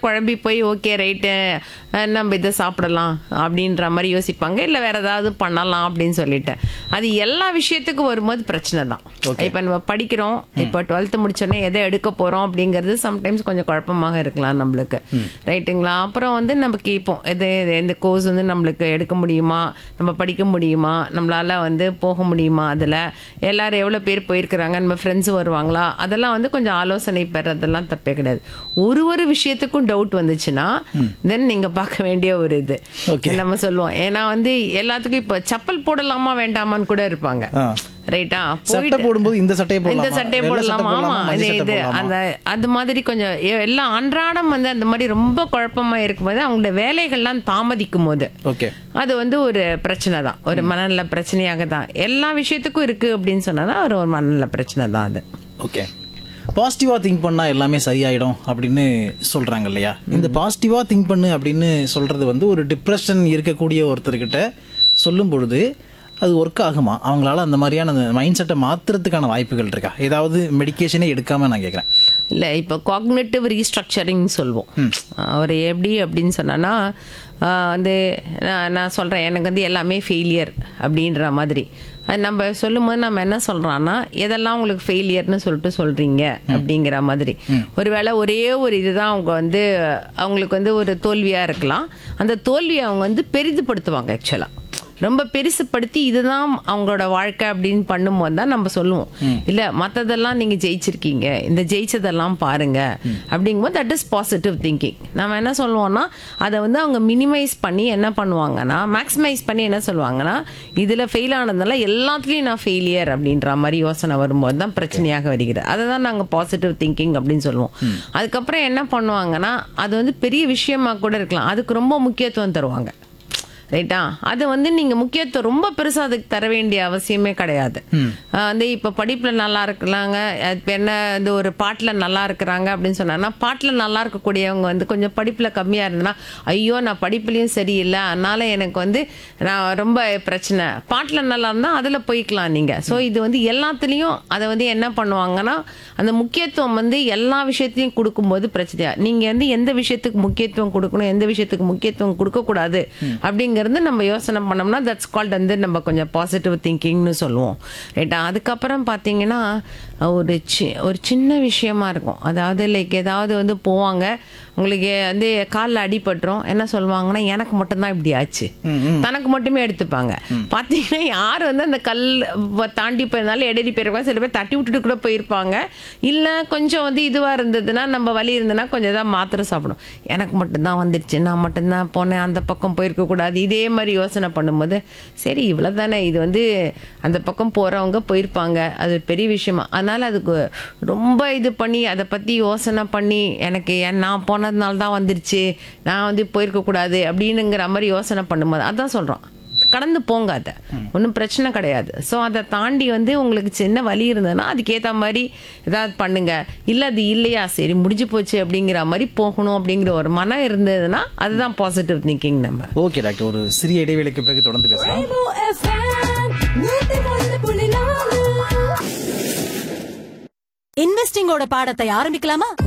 குழம்பி போய் okay right நம்ம இதை சாப்பிடலாம் அப்படின்ற மாதிரி யோசிப்பாங்க இல்லை வேற ஏதாவது பண்ணலாம் அப்படின்னு சொல்லிட்டு அது எல்லா விஷயத்துக்கும் வரும்போது பிரச்சனை தான் இப்போ நம்ம படிக்கிறோம் இப்போ டுவெல்த்து முடிச்சோடனே எதை எடுக்க போகிறோம் அப்படிங்கிறது சம்டைம்ஸ் கொஞ்சம் குழப்பமாக இருக்கலாம் நம்மளுக்கு ரைட்டுங்களா அப்புறம் வந்து நம்ம கேட்போம் எது எது- எந்த கோர்ஸ் வந்து நம்மளுக்கு எடுக்க முடியுமா நம்ம படிக்க முடியுமா நம்மளால வந்து போக முடியுமா அதில் எல்லாரும் எவ்வளோ பேர் போயிருக்கிறாங்க நம்ம ஃப்ரெண்ட்ஸ் வருவாங்களா அதெல்லாம் வந்து கொஞ்சம் ஆலோசனை பெறதெல்லாம் தப்பே கிடையாது ஒரு ஒரு விஷயத்துக்கும் டவுட் வந்துச்சுன்னா தென் நீங்கள் பார்க்க வேண்டிய ஒரு இது Okay. நம்ம சொல்லுவோம் ஏன்னா வந்து எல்லாத்துக்கும் இப்போ செப்பல் போடலாமா வேண்டாமான்னு கூட இருப்பாங்க ஆ. ரைட்டா சட்டை போடும்போது இந்த சட்டையை இந்த போடலாமா? சட்டையை வெள்ளை போடலாமா சட்டை ஆமா போடலாமா? இது மஞ்சள் சட்டை இது போடலாமா? அந்த அது மாதிரி கொஞ்சம் எ- எல்லாம் அன்றாடம் வந்து அந்த மாதிரி ரொம்ப குழப்பமா இருக்கும்போது அவங்களோட வேலைகள்லாம் தாமதிக்கும் போது ஓகே அது வந்து ஒரு பிரச்சனை தான் ஒரு மனநல பிரச்சனையாக தான் எல்லா விஷயத்துக்கும் இருக்கு அப்படின்னு சொன்னா தான் ஒரு மனநல பிரச்சனை தான் அது ஓகே பாசிட்டிவாக திங்க் பண்ணால் எல்லாமே சரியாயிடும் அப்படின்னு சொல்கிறாங்க இல்லையா இந்த பாசிட்டிவாக திங்க் பண்ணு அப்படின்னு சொல்கிறது வந்து ஒரு டிப்ரெஷன் இருக்கக்கூடிய ஒருத்தர்கிட்ட சொல்லும் பொழுது அது ஒர்க் ஆகுமா அவங்களால அந்த மாதிரியான அந்த மைண்ட் செட்டை மாற்றுறதுக்கான வாய்ப்புகள் இருக்கா ஏதாவது மெடிகேஷனே எடுக்காமல் நான் கேட்குறேன் இல்லை இப்போ காக்னேட்டிவ் ரீஸ்ட்ரக்சரிங் சொல்வோம் அவர் எப்படி அப்படின்னு சொன்னான்னா ஆஹ் வந்து நான் நான் சொல்கிறேன் எனக்கு வந்து எல்லாமே ஃபெயிலியர் அப்படின்ற மாதிரி அது நம்ம சொல்லும்போது நம்ம என்ன சொல்கிறோன்னா எதெல்லாம் உங்களுக்கு ஃபெயிலியர்னு சொல்லிட்டு சொல்கிறீங்க அப்படிங்கிற மாதிரி ஒருவேளை ஒரே ஒரு இதுதான் அவங்க வந்து அவங்களுக்கு வந்து ஒரு தோல்வியாக இருக்கலாம் அந்த தோல்வியை அவங்க வந்து பெரிதுபடுத்துவாங்க ஆக்சுவலாக ரொம்ப பெருசுப்படுத்தி இதுதான் அவங்களோட வாழ்க்கை அப்படின்னு பண்ணும்போது தான் நம்ம சொல்லுவோம் இல்ல மத்ததெல்லாம் நீங்க ஜெயிச்சிருக்கீங்க இந்த ஜெயிச்சதெல்லாம் பாருங்க அப்படிங்கும்போது தட் இஸ் பாசிட்டிவ் திங்கிங் நம்ம என்ன சொல்லுவோம்னா அதை வந்து அவங்க மினிமைஸ் பண்ணி என்ன பண்ணுவாங்கன்னா மேக்ஸிமைஸ் பண்ணி என்ன சொல்லுவாங்கன்னா இதுல ஃபெயில் ஆனதுனால எல்லாத்துலயும் நான் ஃபெயிலியர் அப்படின்ற மாதிரி யோசனை வரும்போது தான் பிரச்சனையாக வருகிறது அதை தான் நாங்க பாசிட்டிவ் திங்கிங் அப்படின்னு சொல்லுவோம் அதுக்கப்புறம் என்ன பண்ணுவாங்கன்னா அது வந்து பெரிய விஷயமா கூட இருக்கலாம் அதுக்கு ரொம்ப முக்கியத்துவம் தருவாங்க ரைட்டா அது வந்து நீங்க முக்கியத்துவம் ரொம்ப பெருசா அதுக்கு தர வேண்டிய அவசியமே கிடையாது ஆஹ் வந்து இப்ப படிப்புல நல்லா இருக்கலாங்க இப்ப என்ன இந்த ஒரு பாட்டுல நல்லா இருக்கிறாங்க அப்படின்னு சொன்னாங்கன்னா பாட்டுல நல்லா இருக்கக்கூடியவங்க வந்து கொஞ்சம் படிப்புல கம்மியா இருந்ததுன்னா ஐயோ நான் படிப்புலயும் சரியில்லை அதனால எனக்கு வந்து நான் ரொம்ப பிரச்சனை பாட்டுல நல்லா இருந்தா அதுல போய்க்கலாம் நீங்க சோ இது வந்து எல்லாத்துலயும் அதை வந்து என்ன பண்ணுவாங்கன்னா அந்த முக்கியத்துவம் வந்து எல்லா விஷயத்தையும் கொடுக்கும்போது பிரச்சனையா நீங்க வந்து எந்த விஷயத்துக்கு முக்கியத்துவம் கொடுக்கணும் எந்த விஷயத்துக்கு முக்கியத்துவம் கொடுக்க கூடாது அப்படிங்கறது நம்ம யோசனை பண்ணோம்னா தட்ஸ் கால்ட் வந்து நம்ம கொஞ்சம் பாசிட்டிவ் திங்கிங்னு சொல்லுவோம் ரைட்டா அதுக்கப்புறம் பார்த்தீங்கன்னா ஒரு சி ஒரு சின்ன விஷயமா இருக்கும் அதாவது லைக் ஏதாவது வந்து போவாங்க உங்களுக்கு வந்து காலில் அடிபட்டுரும் என்ன சொல்லுவாங்கன்னா எனக்கு மட்டும்தான் இப்படி ஆச்சு தனக்கு மட்டுமே எடுத்துப்பாங்க பார்த்தீங்கன்னா யார் வந்து அந்த கல் வ- தாண்டி போயிருந்தாலும் எடறி போயிருப்பாங்க சில பேர் தட்டி விட்டுட்டு கூட போயிருப்பாங்க இல்லை கொஞ்சம் வந்து இதுவாக இருந்ததுன்னா நம்ம வலி இருந்ததுன்னா கொஞ்சம் ஏதாவது மாத்திரை சாப்பிடும் எனக்கு மட்டும்தான் வந்துடுச்சு நான் மட்டும்தான் போனேன் அந்த பக்கம் போயிருக்க கூடாது இதே மாதிரி யோசனை பண்ணும்போது சரி இவ்வளோ தானே இது வந்து அந்த பக்கம் போகிறவங்க போயிருப்பாங்க அது ஒரு பெரிய விஷயமா அதனால அதுக்கு ரொம்ப இது பண்ணி அதை பற்றி யோசனை பண்ணி எனக்கு ஏன் நான் போனதுனால தான் வந்துருச்சு நான் வந்து போயிருக்க கூடாது அப்படின்னுங்கிற மாதிரி யோசனை பண்ணும்போது அதான் சொல்கிறோம் கடந்து போங்க அதை ஒன்றும் பிரச்சனை கிடையாது ஸோ அதை தாண்டி வந்து உங்களுக்கு சின்ன வலி இருந்ததுன்னா அதுக்கேற்ற மாதிரி ஏதாவது பண்ணுங்க இல்லை அது இல்லையா சரி முடிஞ்சு போச்சு அப்படிங்கிற மாதிரி போகணும் அப்படிங்கிற ஒரு மனம் இருந்ததுன்னா அதுதான் பாசிட்டிவ் திங்கிங் நம்ம ஓகே டாக்டர் ஒரு சிறிய இடைவேளைக்கு பிறகு தொடர்ந்து பேசலாம் Rainbow FM, நூத்தி ஒன்று புள்ளி நாலு. இன்வெஸ்டிங்கோட பாடத்தை ஆரம்பிக்கலாமா